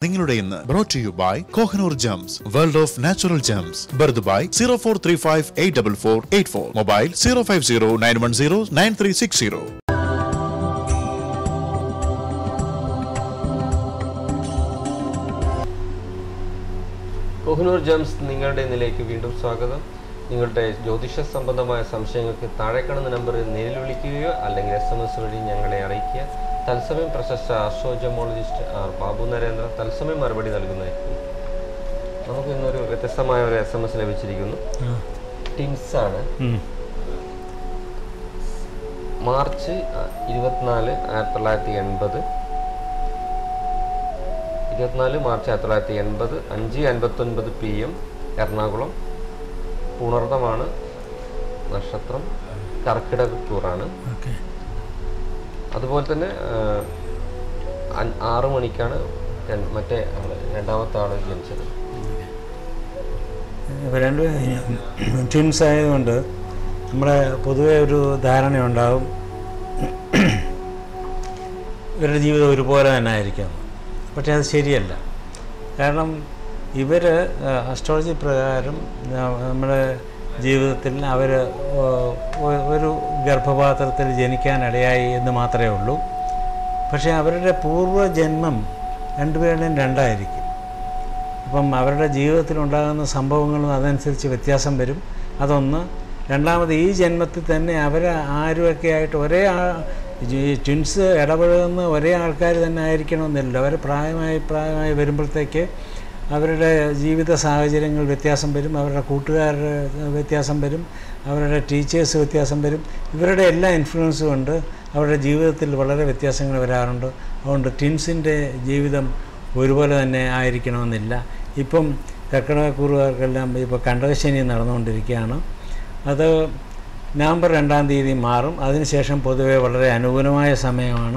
നിങ്ങളുടെ ഇന്ന് brought you by Kohinoor gems world of natural gems ബർദ് by zero four three five eight double four eight four mobile zero five zero nine one zero nine three six zero Kohinoor gems നിങ്ങളുടെ ഇന്നിലേക്ക് വീണ്ടും സ്വാഗതം നിങ്ങളുടെ ജ്യോതിഷ സംബന്ധമായ സംശയങ്ങൾക്ക് താഴെ കാണുന്ന നമ്പറിൽ നേരിൽ വിളിക്കുകയോ അല്ലെങ്കിൽ എസ് എം എസ് വഴി ഞങ്ങളെ അറിയിക്കുക തത്സമയം പ്രശസ്ത ആസ്ട്രോജമോളജിസ്റ്റ് ആർ ബാബു നരേന്ദ്ര തത്സമയം മറുപടി നൽകുന്നതായിരിക്കും നമുക്ക് ഇന്നൊരു വ്യത്യസ്തമായ ഒരു എസ് എം എസ് ലഭിച്ചിരിക്കുന്നു ടിൻസ് ആണ് മാർച്ച് അഹ്, ഇരുപത്തിനാല് ആയിരത്തി തൊള്ളായിരത്തി എൺപത് ഇരുപത്തിനാല് മാർച്ച് ആയിരത്തി തൊള്ളായിരത്തി എൺപത് അഞ്ച് അൻപത്തൊൻപത് പി എം എറണാകുളം പുണർദമാണ് നക്ഷത്രം കർക്കിടകക്കൂറാണ് ഓക്കെ അതുപോലെ തന്നെ ആഹ്, അൻ- ആറ് മണിക്കാണ് ര- മറ്റേ ആള് രണ്ടാമത്തെ ആള് ജനിച്ചത് ഇപ്പോൾ രണ്ട് ട്വിൻസ് ആയതുകൊണ്ട് നമ്മളെ പൊതുവെ ഒരു ധാരണയുണ്ടാവും ഇവരുടെ ജീവിതം ഒരുപോലെ തന്നെ ആയിരിക്കും പക്ഷേ അത് ശരിയല്ല കാരണം ഇവർ അസ്ട്രോളജി പ്രകാരം ന- നമ്മുടെ ജീവിതത്തിൽ അവർ ഒരു ഗർഭപാത്രത്തിൽ ജനിക്കാനിടയായി എന്ന് മാത്രമേ ഉള്ളൂ പക്ഷേ അവരുടെ പൂർവ്വജന്മം രണ്ടുപേരുടെയും രണ്ടായിരിക്കും അപ്പം അവരുടെ ജീവിതത്തിൽ ഉണ്ടാകുന്ന സംഭവങ്ങളും അതനുസരിച്ച് വ്യത്യാസം വരും അതൊന്ന് രണ്ടാമത് ഈ ജന്മത്തിൽ തന്നെ അവർ ആരുമൊക്കെ ആയിട്ട് ഒരേ ആ ട്വിൻസ് ഇടപഴകുന്ന ഒരേ ആൾക്കാർ തന്നെ ആയിരിക്കണമെന്നില്ല അവർ പ്രായമായി പ്രായമായി വരുമ്പോഴത്തേക്ക് അവരുടെ ജീവിത സാഹചര്യങ്ങൾ വ്യത്യാസം വരും അവരുടെ കൂട്ടുകാരുടെ വ്യത്യാസം വരും അവരുടെ ടീച്ചേഴ്സ് വ്യത്യാസം വരും ഇവരുടെ എല്ലാ ഇൻഫ്ലുവൻസും കൊണ്ട് അവരുടെ ജീവിതത്തിൽ വളരെ വ്യത്യാസങ്ങൾ വരാറുണ്ട് അതുകൊണ്ട് ട്വിൻസിൻ്റെ ജീവിതം ഒരുപോലെ തന്നെ ആയിരിക്കണമെന്നില്ല ഇപ്പം കർക്കിടകക്കൂറുകാർക്കെല്ലാം ഇപ്പോൾ കണ്ടകശനി നടന്നുകൊണ്ടിരിക്കുകയാണ് അത് നവംബർ രണ്ടാം തീയതി മാറും അതിനുശേഷം പൊതുവെ വളരെ അനുകൂലമായ സമയമാണ്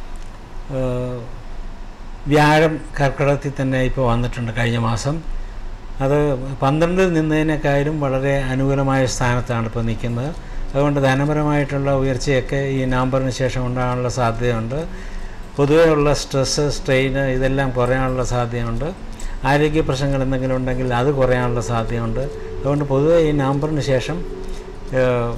ഏഹ് വ്യാഴം കർക്കിടകത്തിൽ തന്നെ ഇപ്പോൾ വന്നിട്ടുണ്ട് കഴിഞ്ഞ മാസം അത് പന്ത്രണ്ടിൽ നിന്നതിനേക്കാളും വളരെ അനുകൂലമായ സ്ഥാനത്താണ് ഇപ്പോൾ നിൽക്കുന്നത് അതുകൊണ്ട് ധനപരമായിട്ടുള്ള ഉയർച്ചയൊക്കെ ഈ നവംബറിന് ശേഷം ഉണ്ടാകാനുള്ള സാധ്യതയുണ്ട് പൊതുവേ ഉള്ള സ്ട്രെസ്സ് സ്ട്രെയിന് ഇതെല്ലാം കുറയാനുള്ള സാധ്യതയുണ്ട് ആരോഗ്യ പ്രശ്നങ്ങൾ എന്തെങ്കിലും ഉണ്ടെങ്കിൽ അത് കുറയാനുള്ള സാധ്യതയുണ്ട് അതുകൊണ്ട് പൊതുവേ ഈ നവംബറിന് ശേഷം ഏഹ്,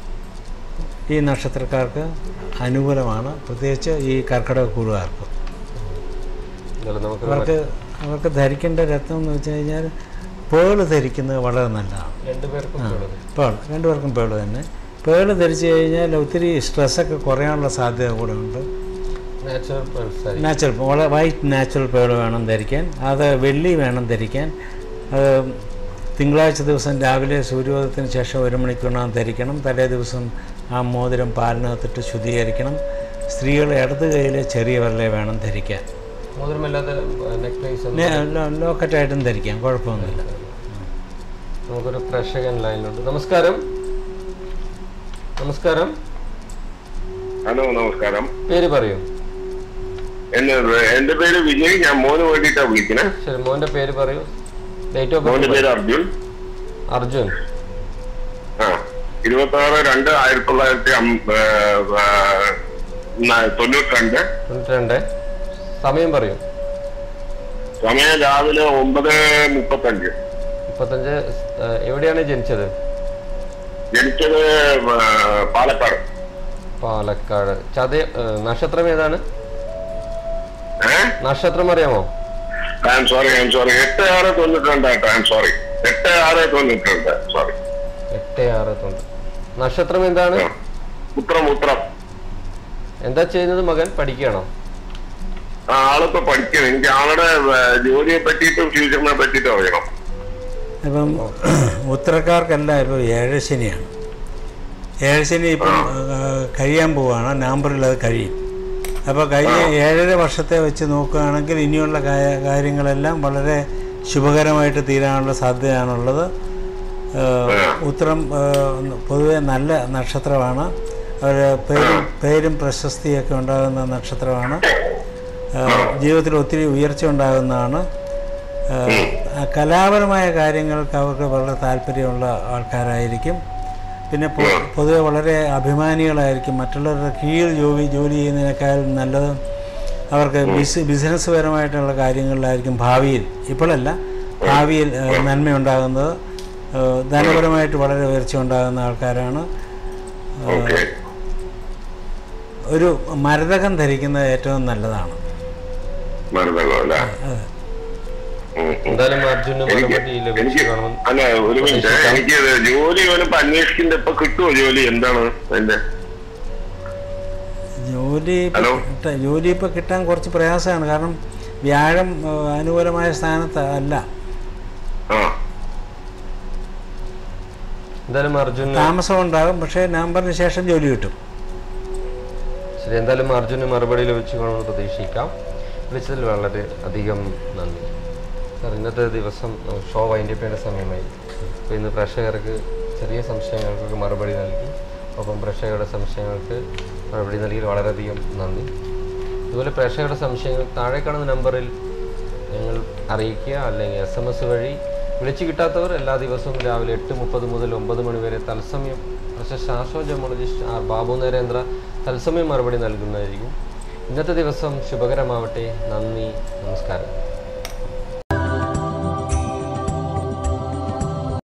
ഈ നക്ഷത്രക്കാർക്ക് അനുകൂലമാണ് പ്രത്യേകിച്ച് ഈ കർക്കിടക കൂടുകാർക്ക് എന്നാലും നമുക്ക് അവർക്ക് അവർക്ക് ധരിക്കേണ്ട രത്നം എന്ന് വെച്ച് കഴിഞ്ഞാൽ പേള് ധരിക്കുന്നത് വളരെ നല്ലതാണ് രണ്ടുപേർക്കും ഉള്ളത് പേൾ രണ്ടുപേർക്കും പേള് തന്നെ പേള് ധരിച്ചു കഴിഞ്ഞാൽ ഒത്തിരി സ്ട്രെസ്സൊക്കെ കുറയാനുള്ള സാധ്യത കൂടെ ഉണ്ട് നാച്ചുറൽ പേഴ്സ് നാച്ചുറൽ വളരെ വൈറ്റ് നാച്ചുറൽ പേള് വേണം ധരിക്കാൻ അത് വെള്ളി വേണം ധരിക്കാൻ അത് തിങ്കളാഴ്ച ദിവസം രാവിലെ സൂര്യോദയത്തിന് ശേഷം ഒരു മണിക്കൂറിനകം ധരിക്കണം തലേ ദിവസം ആ മോതിരം പാലിനകത്തിട്ട് ശുദ്ധീകരിക്കണം സ്ത്രീകൾ ഇടത് കൈയിലെ ചെറിയ വിരലെ വേണം ധരിക്കാൻ മോതിരമല്ലാതെ നെക്ലേസ് നെ- ലോ- ലോക്കറ്റായിട്ടും ധരിക്കാം കുഴപ്പമൊന്നുമില്ല നമുക്കൊരു പ്രേക്ഷകൻ ലൈനിലുണ്ട് നമസ്കാരം നമസ്കാരം ഹലോ നമസ്കാരം പേര് പറയൂ എന്റെ എന്റെ പേര് വിജയ് ഞാൻ മോന് വേണ്ടിയിട്ടാ വിളിക്കണേ ശരി മോന്റെ പേര് പറയൂ ഡേറ്റ് ഓഫ് മോന്റെ ബർത്ത് പേര് അർജുൻ അർജുൻ ആ ഇരുപത്തി ആറ് രണ്ട് ആയിരത്തി തൊള്ളായിരത്തി അം- ഏ, ഏ, ന- തൊണ്ണൂറ്റിരണ്ട് തൊണ്ണൂറ്റി രണ്ട് സമയം പറയൂ സമയം രാവിലെ ഒമ്പത് മുപ്പത്തഞ്ച് മുപ്പത്തഞ്ച് ഏഹ്, എവിടെയാണ് ജനിച്ചത് ജനിച്ചത് ഏ, പാലക്കാട് പാലക്കാട് ചതയ ഏഹ്, നക്ഷത്രം ഏതാണ് ഏഹ് നക്ഷത്രം അറിയാമോ I am sorry I am sorry എട്ട് ആറ് തൊണ്ണൂറ്റിരണ്ട് ഐ ആം സോറി എട്ട് ആറ് തൊണ്ണൂറ്റിരണ്ട് സോറി എട്ട് ആറ് തൊണ്ണൂറ് നക്ഷത്രം എന്താണ് ഉത്രം ഉത്രം എന്താ ചെയ്യുന്നത് മകൻ പഠിക്കുകയാണോ ആ ആളിപ്പോ പഠിക്കണം എനിക്ക് ആളുടെ ഏ, ജോലിയെ പറ്റിയിട്ടും ഫ്യൂച്ചറിനെ പറ്റിയിട്ടും അറിയണം ഇപ്പം ഉത്തരക്കാർക്കെല്ലാം ഇപ്പോൾ ഏഴശനിയാണ് ഏഴശനി ഇപ്പം ആ, കഴിയാൻ പോവുകയാണ് നവംബറിൽ അത് കഴിയും അപ്പോൾ കഴിഞ്ഞ ഏഴര വർഷത്തെ വെച്ച് നോക്കുകയാണെങ്കിൽ ഇനിയുള്ള കാ- കാര്യങ്ങളെല്ലാം വളരെ ശുഭകരമായിട്ട് തീരാനുള്ള സാധ്യതയാണുള്ളത് ആ, ഉത്തരം ആ, പൊതുവെ നല്ല നക്ഷത്രമാണ് അവർ പേരും പേരും പ്രശസ്തിയൊക്കെ ഉണ്ടാകുന്ന നക്ഷത്രമാണ് ആ, ജീവിതത്തിൽ ഒത്തിരി ഉയർച്ച ഉണ്ടാകുന്നതാണ് ആ, കലാപരമായ കാര്യങ്ങൾക്ക് അവർക്ക് വളരെ താല്പര്യമുള്ള ആൾക്കാരായിരിക്കും പിന്നെ പൊ- പൊതുവെ വളരെ അഭിമാനികളായിരിക്കും മറ്റുള്ളവരുടെ കീഴിൽ ജോലി ജോലി ചെയ്യുന്നതിനേക്കാൾ നല്ലത് അവർക്ക് ബിസ് ബിസിനസ് പരമായിട്ടുള്ള കാര്യങ്ങളിലായിരിക്കും ഭാവിയിൽ ഇപ്പോഴല്ല ഭാവിയിൽ ഏഹ്, നന്മയുണ്ടാകുന്നത് ഏഹ്, ധനപരമായിട്ട് വളരെ ഉയർച്ച ഉണ്ടാകുന്ന ആൾക്കാരാണ് ഓക്കെ ഒരു മരതകം ധരിക്കുന്നത് ഏറ്റവും നല്ലതാണ് മരുന്നല്ലോ അല്ലേ ഉം, ഉം. എന്തായാലും അർജുന് എനിക്ക് മറുപടി ലഭിച്ചു എനിക്ക് കാണും അല്ല ഒരു മിനിറ്റ് എനിക്ക് ഇത് ജോലി ഇവനിപ്പോ അന്വേഷിക്കുന്നുണ്ട് ഇപ്പൊ കിട്ടുമോ ജോലി എന്താണ് അതിന്റെ ജോലി ഇപ്പൊ ഹലോ. കിട്ടാൻ ജോലി ഇപ്പോൾ കിട്ടാൻ കുറച്ച് പ്രയാസമാണ് കാരണം വ്യാഴം ഏഹ്, അനുകൂലമായ സ്ഥാനത്ത് അല്ല ആ എന്തായാലും അർജുന് താമസം ഉണ്ടാകും പക്ഷേ നവംബറിന് ശേഷം ജോലി കിട്ടും ശരി എന്തായാലും അർജുന് മറുപടി ലഭിച്ചു കാണുമെന്ന് പ്രതീക്ഷിക്കാം വിളിച്ചതിൽ വളരെ അധികം നന്ദി സാർ ഇന്നത്തെ ദിവസം നമുക്ക് ഷോ വൈൻഡപ്പ് ചെയ്യേണ്ട സമയമായി അപ്പോൾ ഇന്ന് പ്രേക്ഷകർക്ക് ചെറിയ സംശയങ്ങൾക്ക് മറുപടി നൽകി ഒപ്പം പ്രേക്ഷകരുടെ സംശയങ്ങൾക്ക് മറുപടി നൽകിയതിൽ വളരെയധികം നന്ദി ഇതുപോലെ പ്രേക്ഷകരുടെ സംശയങ്ങൾ താഴെ കാണുന്ന നമ്പറിൽ ഞങ്ങൾ അറിയിക്കുക അല്ലെങ്കിൽ എസ് എം എസ് വഴി വിളിച്ചു കിട്ടാത്തവർ എല്ലാ ദിവസവും രാവിലെ എട്ട് മുപ്പത് മുതൽ ഒമ്പത് മണി വരെ തത്സമയം പ്രശസ്ത ആശോജമോളജിസ്റ്റ് ആർ ബാബു നരേന്ദ്ര തത്സമയം മറുപടി നൽകുന്നതായിരിക്കും ഇന്നത്തെ ദിവസം ശുഭകരമാവട്ടെ നന്ദി നമസ്കാരം